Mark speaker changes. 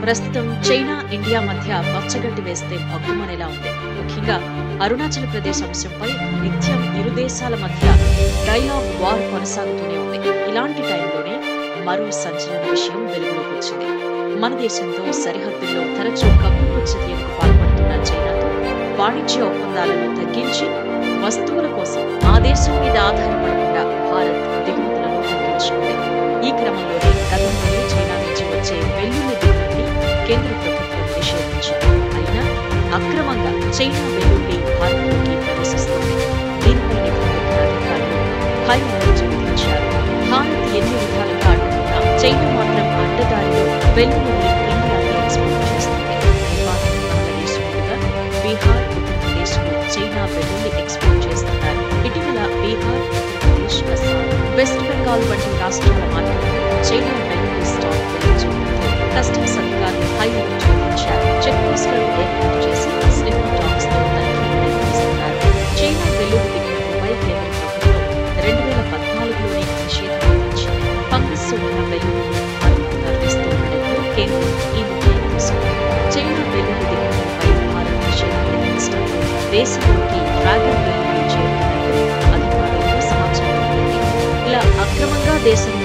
Speaker 1: ప్రస్తుతం China India మధ్య పచ్చగడ్డి వేస్తే భగ్గుమనేలా ఉంది ముఖ్యంగా అరుణాచల్ ప్రదేశ్ అంశంపై నిత్యం ఇరు దేశాల మధ్య డైలాగ్ వార్ కొనసాగుతూనే ఉంది ఇలాంటి టైంలోనే మరో సంచలన విషయం వెలుగులోకి వచ్చింది మన దేశంతో సరిహద్దుల్లో తరచూ కప్పులు చర్యలకు పాల్పడుతున్న చైనాతో వాణిజ్య ఒప్పందాలను తగ్గించి వస్తువుల కోసం ఆ దేశం మీద ఆధారపడకుండా భారత్ దిగుమతులను తగ్గించుకుంది ఈ క్రమంలోనే గతంలోనే చైనా నుంచి వచ్చే వెల్లుల్లి దిగుమతిని కేంద్ర ప్రభుత్వం నిషేధించింది అయినా అక్రమంగా చైనా వెల్లుల్లి భారత్లోకి ప్రవేశిస్తోంది దీనిపై నిఘా అధికారులు హై అలర్ట్ విధించారు భారత్ ఎన్ని విధాలుగా అడ్డుకున్నా చైనా మాత్రం అడ్డదారిలో వెల్లుల్లిని ఇండియాకి ఎక్స్పోర్ట్ చేస్తుంది నేపాల్ బంగ్లాదేశ్ మీదుగా బీహార్ ఉత్తరప్రదేశ్కు చైనా వెల్లుల్లి ఎక్స్పోర్ట్ చేస్తున్నారు ఇటీవల బీహార్ ఉత్తరప్రదేశ్ అస్సాం వెస్ట్ బెంగాల్ వంటి రాష్ట్రాల మార్కెట్లో చైనా వెల్లుల్లి స్టాక్ పెరిగించడంతో కస్టమ్స్ అధికారులు హై అలర్ట్ విధించారు చెక్ పోస్టులను ఏర్పాటు చేసి స్నిఫ్ డాగ్స్ తో తనిఖీలు నిర్వహిస్తున్నారు చైనా వెల్లుల్లి దిగుమతులపై కేంద్ర ప్రభుత్వం రెండు వేల పద్నాలుగులోనే నిషేధం విధించింది ఫంగస్ సోకిన వెల్లుల్లిని భారత్ తరలిస్తుండటంతో కేంద్రం ఈ నిర్ణయం తీసుకుంది చైనా వెల్లుల్లి దిగుమతులపై భారత్ నిషేధం విధించడంతో దేశంలోకి డ్రాగన్ వెల్లుల్లి చేరుతున్నట్టు అధికారులకు సమాచారం అందింది ఇలా అక్రమంగా దేశం